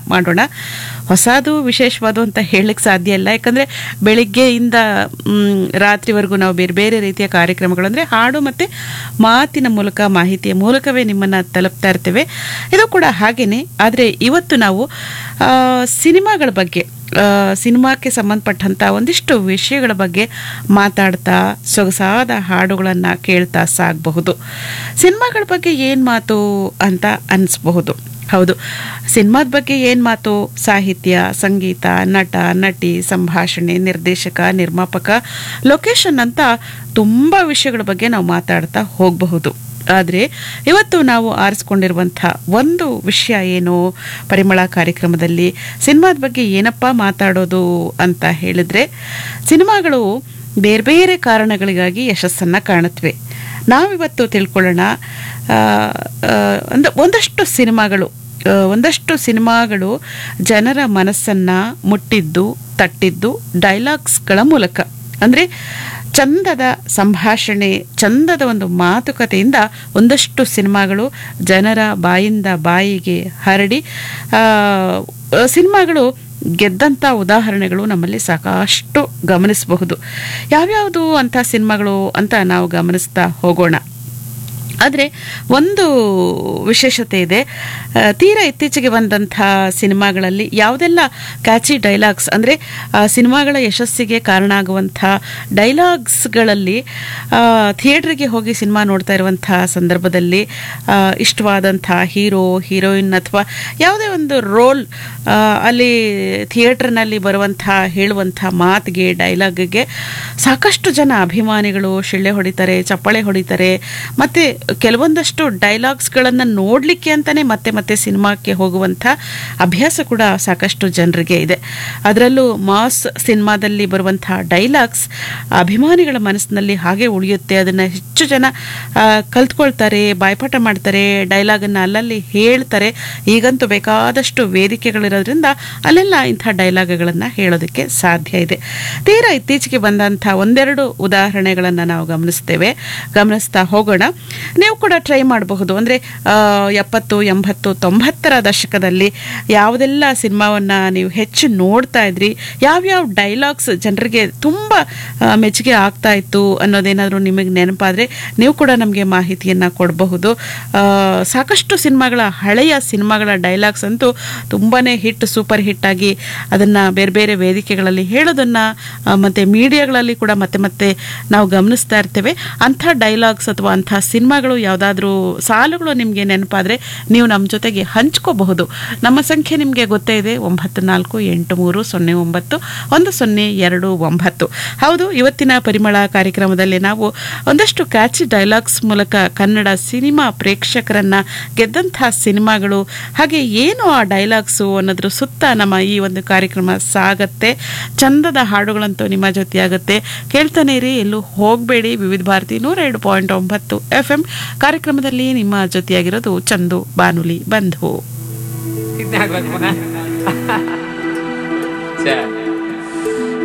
ಮಾಡೋಣ ಹೊಸದು ವಿಶೇಷವಾದು ಅಂತ ಹೇಳಲಿಕ್ಕೆ ಸಾಧ್ಯ ಇಲ್ಲ ಯಾಕಂದರೆ ಬೆಳಿಗ್ಗೆಯಿಂದ ಮ್, ರಾತ್ರಿವರೆಗೂ ನಾವು ಬೇರೆ ಬೇರೆ ರೀತಿಯ ಕಾರ್ಯಕ್ರಮಗಳು ಅಂದರೆ ಹಾಡು ಮತ್ತು ಮಾತಿನ ಮೂಲಕ ಮಾಹಿತಿಯ ಮೂಲಕವೇ ನಿಮ್ಮನ್ನು ತಲುಪ್ತಾ ಇರ್ತೇವೆ ಇದು ಕೂಡ ಹಾಗೇನೆ ಆದರೆ ಇವತ್ತು ನಾವು ಆ, ಸಿನಿಮಾಗಳ ಬಗ್ಗೆ ಆ, ಸಿನಿಮಾಕ್ಕೆ ಸಂಬಂಧಪಟ್ಟಂಥ ಒಂದಿಷ್ಟು ವಿಷಯಗಳ ಬಗ್ಗೆ ಮಾತಾಡ್ತಾ ಸೊಗಸಾದ ಹಾಡುಗಳನ್ನು ಕೇಳ್ತಾ ಸಾಗಬಹುದು ಸಿನಿಮಾಗಳ ಬಗ್ಗೆ ಏನು ಮಾತು ಅಂತ ಅನಿಸ್ಬಹುದು ಹೌದು ಸಿನಿಮಾದ ಬಗ್ಗೆ ಏನು ಮಾತು ಸಾಹಿತ್ಯ ಸಂಗೀತ ನಟ ನಟಿ ಸಂಭಾಷಣೆ ನಿರ್ದೇಶಕ ನಿರ್ಮಾಪಕ ಲೊಕೇಶನ್ ಅಂತ ತುಂಬ ವಿಷಯಗಳ ಬಗ್ಗೆ ನಾವು ಮಾತಾಡ್ತಾ ಹೋಗಬಹುದು ಆದರೆ ಇವತ್ತು ನಾವು ಆರಿಸ್ಕೊಂಡಿರುವಂಥ ಒಂದು ವಿಷಯ ಏನು ಪರಿಮಳ ಕಾರ್ಯಕ್ರಮದಲ್ಲಿ ಸಿನಿಮಾದ ಬಗ್ಗೆ ಏನಪ್ಪ ಮಾತಾಡೋದು ಅಂತ ಹೇಳಿದ್ರೆ ಸಿನಿಮಾಗಳು ಬೇರೆ ಬೇರೆ ಕಾರಣಗಳಿಗಾಗಿ ಯಶಸ್ಸನ್ನು ಕಾಣುತ್ತವೆ ನಾವಿವತ್ತು ತಿಳ್ಕೊಳ್ಳೋಣ ಆ, ಆ, ಒಂದು ಒಂದಷ್ಟು ಸಿನಿಮಾಗಳು ಆ, ಒಂದಷ್ಟು ಸಿನಿಮಾಗಳು ಜನರ ಮನಸ್ಸನ್ನು ಮುಟ್ಟಿದ್ದು ತಟ್ಟಿದ್ದು ಡೈಲಾಗ್ಸ್ಗಳ ಮೂಲಕ ಅಂದರೆ ಚಂದದ ಸಂಭಾಷಣೆ ಚಂದದ ಒಂದು ಮಾತುಕತೆಯಿಂದ ಒಂದಷ್ಟು ಸಿನಿಮಾಗಳು ಜನರ ಬಾಯಿಂದ ಬಾಯಿಗೆ ಹರಡಿ ಆ, ಸಿನಿಮಾಗಳು ಗೆದ್ದಂಥ ಉದಾಹರಣೆಗಳು ನಮ್ಮಲ್ಲಿ ಸಾಕಷ್ಟು ಗಮನಿಸಬಹುದು ಯಾವ್ಯಾವುದು ಅಂಥ ಸಿನಿಮಾಗಳು ಅಂತ ನಾವು ಗಮನಿಸ್ತಾ ಹೋಗೋಣ ಆದರೆ ಒಂದು ವಿಶೇಷತೆ ಇದೆ ಆ, ತೀರಾ ಇತ್ತೀಚೆಗೆ ಬಂದಂಥ ಸಿನಿಮಾಗಳಲ್ಲಿ ಯಾವುದೆಲ್ಲ ಕ್ಯಾಚಿ ಡೈಲಾಗ್ಸ್ ಅಂದರೆ ಸಿನಿಮಾಗಳ ಯಶಸ್ಸಿಗೆ ಕಾರಣ ಆಗುವಂಥ ಡೈಲಾಗ್ಸ್ಗಳಲ್ಲಿ ಥಿಯೇಟ್ರಿಗೆ ಹೋಗಿ ಸಿನಿಮಾ ನೋಡ್ತಾ ಇರುವಂಥ ಸಂದರ್ಭದಲ್ಲಿ ಆ, ಇಷ್ಟವಾದಂಥ ಹೀರೋ ಹೀರೋಯಿನ್ ಅಥವಾ ಯಾವುದೇ ಒಂದು ರೋಲ್ ಅಲ್ಲಿ ಥಿಯೇಟ್ರ್ನಲ್ಲಿ ಬರುವಂಥ ಹೇಳುವಂಥ ಮಾತಿಗೆ ಡೈಲಾಗ್ಗೆ ಸಾಕಷ್ಟು ಜನ ಅಭಿಮಾನಿಗಳು ಶಿಳ್ಳೆ ಹೊಡಿತಾರೆ ಚಪ್ಪಾಳೆ ಹೊಡಿತಾರೆ ಮತ್ತು ಕೆಲವೊಂದಷ್ಟು ಡೈಲಾಗ್ಸ್ಗಳನ್ನು ನೋಡಲಿಕ್ಕೆ ಅಂತಲೇ ಮತ್ತೆ ಮತ್ತೆ ಸಿನಿಮಾಕ್ಕೆ ಹೋಗುವಂಥ ಅಭ್ಯಾಸ ಕೂಡ ಸಾಕಷ್ಟು ಜನರಿಗೆ ಇದೆ ಅದರಲ್ಲೂ ಮಾಸ್ ಸಿನಿಮಾದಲ್ಲಿ ಬರುವಂಥ ಡೈಲಾಗ್ಸ್ ಅಭಿಮಾನಿಗಳ ಮನಸ್ಸಿನಲ್ಲಿ ಹಾಗೆ ಉಳಿಯುತ್ತೆ ಅದನ್ನು ಹೆಚ್ಚು ಜನ ಆ, ಕಲ್ತ್ಕೊಳ್ತಾರೆ ಬಾಯ್ಪಾಠ ಮಾಡ್ತಾರೆ ಡೈಲಾಗನ್ನು ಅಲ್ಲಲ್ಲಿ ಹೇಳ್ತಾರೆ ಈಗಂತೂ ಬೇಕಾದಷ್ಟು ವೇದಿಕೆಗಳಿರೋದ್ರಿಂದ ಅಲ್ಲೆಲ್ಲ ಇಂಥ ಡೈಲಾಗ್ಗಳನ್ನು ಹೇಳೋದಕ್ಕೆ ಸಾಧ್ಯ ಇದೆ ತೀರಾ ಇತ್ತೀಚೆಗೆ ಬಂದಂಥ ಒಂದೆರಡು ಉದಾಹರಣೆಗಳನ್ನು ನಾವು ಗಮನಿಸ್ತೇವೆ ಗಮನಿಸ್ತಾ ಹೋಗೋಣ ನೀವು ಕೂಡ ಟ್ರೈ ಮಾಡಬಹುದು ಅಂದರೆ ಎಪ್ಪತ್ತು ಎಂಬತ್ತು ತೊಂಬತ್ತರ ದಶಕದಲ್ಲಿ ಯಾವುದೆಲ್ಲ ಸಿನಿಮಾವನ್ನು ನೀವು ಹೆಚ್ಚು ನೋಡ್ತಾ ಇದ್ರಿ ಯಾವ್ಯಾವ ಡೈಲಾಗ್ಸ್ ಜನರಿಗೆ ತುಂಬ ಆ, ಮೆಚ್ಚುಗೆ ಆಗ್ತಾ ಇತ್ತು ಅನ್ನೋದೇನಾದರೂ ನಿಮಗೆ ನೆನಪಾದರೆ ನೀವು ಕೂಡ ನಮಗೆ ಮಾಹಿತಿಯನ್ನು ಕೊಡಬಹುದು ಆ, ಸಾಕಷ್ಟು ಸಿನಿಮಾಗಳ ಹಳೆಯ ಸಿನಿಮಾಗಳ ಡೈಲಾಗ್ಸ್ ಅಂತೂ ತುಂಬಾ ಹಿಟ್ ಸೂಪರ್ ಹಿಟ್ ಆಗಿ ಅದನ್ನು ಬೇರೆ ಬೇರೆ ವೇದಿಕೆಗಳಲ್ಲಿ ಹೇಳೋದನ್ನು ಮತ್ತು ಮೀಡಿಯಾಗಳಲ್ಲಿ ಕೂಡ ಮತ್ತೆ ಮತ್ತೆ ನಾವು ಗಮನಿಸ್ತಾ ಇರ್ತೇವೆ ಅಂಥ ಡೈಲಾಗ್ಸ್ ಅಥವಾ ಅಂಥ ಸಿನಿಮಾಗಳು ಯಾವುದಾದ್ರೂ ಸಾಲುಗಳು ನಿಮಗೆ ನೆನಪಾದರೆ ನೀವು ನಮ್ಮ ಜೊತೆಗೆ ಹಂಚ್ಕೋಬಹುದು ನಮ್ಮ ಸಂಖ್ಯೆ ನಿಮಗೆ ಗೊತ್ತೇ ಇದೆ ಒಂಬತ್ತು ನಾಲ್ಕು ಎಂಟು ಮೂರು ಸೊನ್ನೆ ಒಂಬತ್ತು ಒಂದು ಸೊನ್ನೆ ಎರಡು ಒಂಬತ್ತು ಹೌದು ಇವತ್ತಿನ ಪರಿಮಳ ಕಾರ್ಯಕ್ರಮದಲ್ಲಿ ನಾವು ಒಂದಷ್ಟು ಕ್ಯಾಚಿ ಡೈಲಾಗ್ಸ್ ಮೂಲಕ ಕನ್ನಡ ಸಿನಿಮಾ ಪ್ರೇಕ್ಷಕರನ್ನ ಗೆದ್ದಂಥ ಸಿನಿಮಾಗಳು ಹಾಗೆ ಏನು ಆ ಡೈಲಾಗ್ಸು ಅನ್ನೋದ್ರ ಸುತ್ತ ನಮ್ಮ ಈ ಒಂದು ಕಾರ್ಯಕ್ರಮ ಸಾಗತ್ತೆ ಚಂದದ ಹಾಡುಗಳಂತೂ ನಿಮ್ಮ ಜೊತೆಯಾಗುತ್ತೆ ಕೇಳ್ತಾನೆ ಇರಿ ಎಲ್ಲೂ ಹೋಗಬೇಡಿ ವಿವಿಧ ಭಾರತಿ ನೂರ ಎರಡು ಪಾಯಿಂಟ್ ಒಂಬತ್ತು ಎಫ್ ಎಂ ಕಾರ್ಯಕ್ರಮದಲ್ಲಿ ನಿಮ್ಮ ಜೊತೆಯಾಗಿರೋದು ಚಂದು ಬಾನುಲಿ ಬಂಧು ಇದ್ನೇ ಆಗ್ಬೇಕು ಪುನಃ ಛೇ